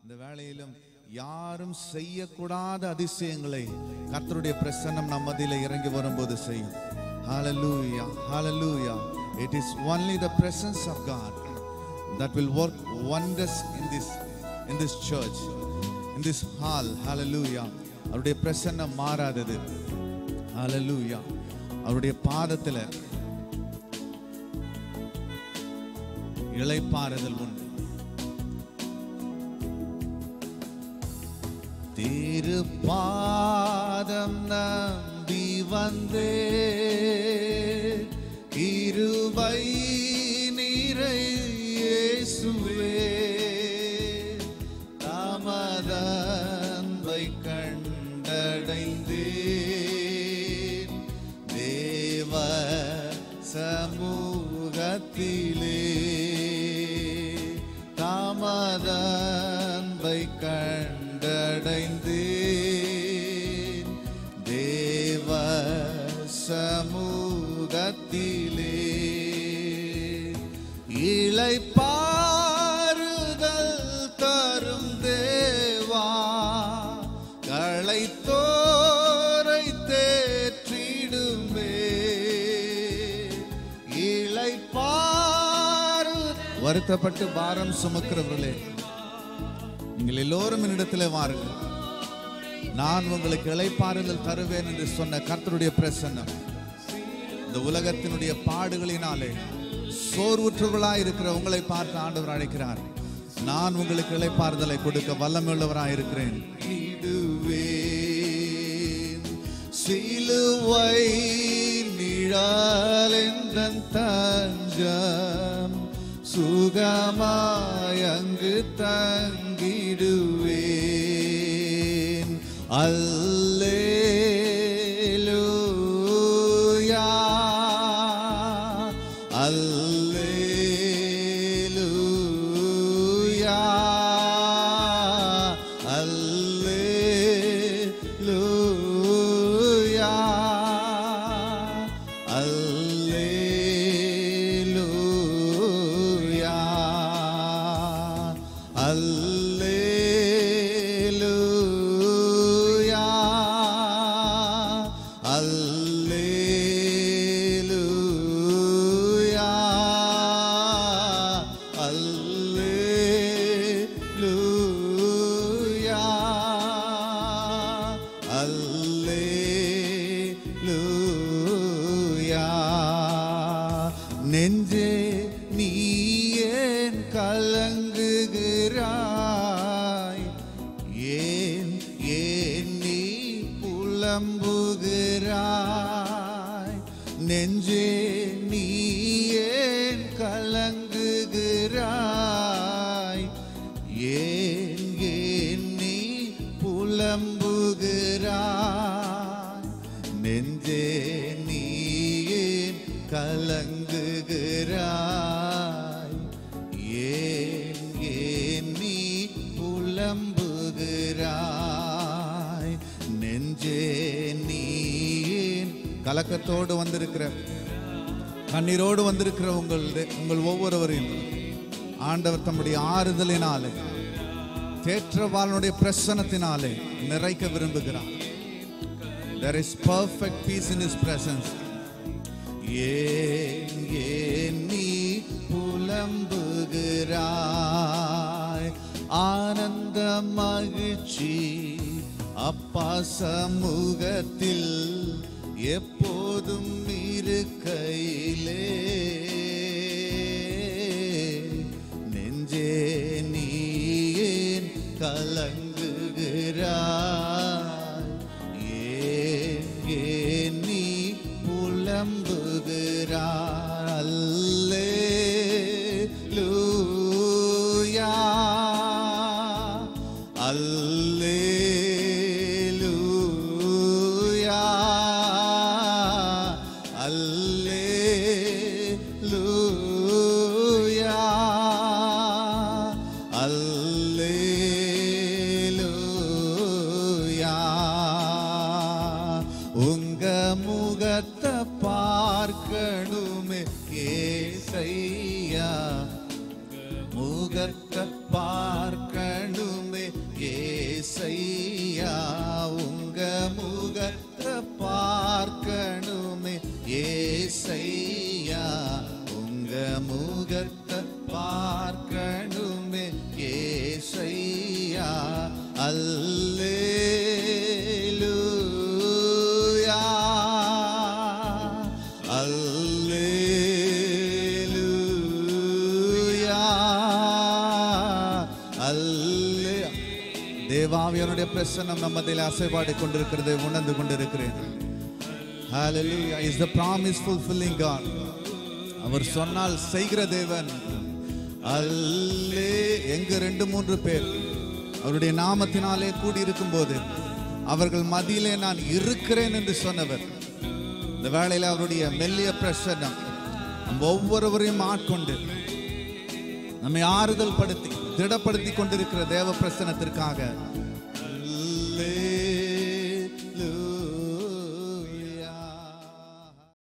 இந்த வேளையிலும் யாரும் செய்யக்கூடாத அதிசயங்களை கர்த்தருடைய பிரசன்னம் நம் மத்தியில இறங்கி வரும்போது செய்யும் Hallelujah, hallelujah. It is only the presence of God that will work wonders in this in this church, in this hall. Hallelujah. அவருடைய பிரசன்னம் மாறாதது Hallelujah. அவருடைய பாதத்துல இளைப்பாறுதல் உண்டு திருப்பாதம் நம்பி வந்தே இருவை நிறை இயேசுவே தமதன்பை கண்டடைந்தேன் தேவ சமூகத்திலே தாமதன்பை கண்டடைந்தேன் தேவ சமூகத்திலே இளைப்பாறுதல் தரும் தேவா களைத்தோரை தேற்றிடுமே இளைப்பாறு வருத்தப்பட்டு பாரம் சுமக்கிறவர்களே நீங்கள் எல்லோரும் என்னிடத்திலே வாருங்கள் நான் உங்களுக்கு இளைப்பாறுதல் தருவேன் என்று சொன்ன கர்த்தருடைய பிரசன்னம் இந்த உலகத்தினுடைய பாடுகளினாலே சோர்வுற்றவர்களாய் இருக்கிற உங்களை பார்த்து ஆண்டவர் அழைக்கிறார் நான் உங்களுக்கு இளைப்பாறுதலை கொடுக்க வல்லமையுள்ளவராய் இருக்கிறேன் இடுவேன் சிலுவை நிழலெந்தன் தஞ்சம் சுகமாய் அங்கு தங்கிடுவேன் அல்லேலூயா அல்லேலூயா அல்லேலூயா அல்லேலூயா அல்லேலூயா அல்லேலூயா அல்லேலூயா அல்லேலூயா நெஞ்சே நீ ஏன் கலங்குகிறாய் ஏன் ஏன் நீ புலம்புகிறாய் நெஞ்சே நீ ஏன் கலங்குகிறாய் ஏன் ஏன் நீ புலம்புகிறாய் நெஞ்சே நீ ஏன் கலங்குகிறாய் ஏன் ஏன் நீ புலம்புகிறாய் நெஞ்சே நீ ஏன் கலக்கத்தோடு வந்திருக்கிற கண்ணீரோடு வந்திருக்கிற உங்கள் உங்கள் ஒவ்வொருவரையும் ஆண்டவர் தம்முடைய ஆறுதலினாலே தேற்றவாளனுடைய பிரசனத்தினாலே நிறைக்க விரும்புகிறார் There is perfect peace in His presence. ஏன் ஏன் நீ புலம்புகிறாய் ஆனந்த மகிழ்ச்சி அப்பா சமூகத்தில் எப்போதும் இருக்கையிலே நெஞ்சே நீ ஏன் கலங்குகிறாய் ஏன் ஏன் நீ புலம்புகிறாய் அல்லேலூயா அல்லேலூயா அல்லேலூயா அல்லே தேவாவியனுடைய பிரசன்னம் நம்மதில் அசைபாடி கொண்டிருக்கிறதை உணர்ந்து கொண்டிருக்கிறேன் Hallelujah is the promise fulfilling God அவர் சொன்னால் செய்கிற தேவன் அல்லே எங்க ரெண்டு மூன்று பேர் அவருடைய நாமத்தினாலே கூடியிருக்கும் போது அவர்கள் மத்தியிலே நான் இருக்கிறேன் என்று சொன்னவர் இந்த வேளையில அவருடைய மெல்லிய பிரசன்னம் நம்ம ஒவ்வொருவரையும் ஆட்கொண்டு நம்மை ஆறுதல் படுத்தி திடப்படுத்தி கொண்டிருக்கிற தேவ பிரசனத்திற்காக அல்லே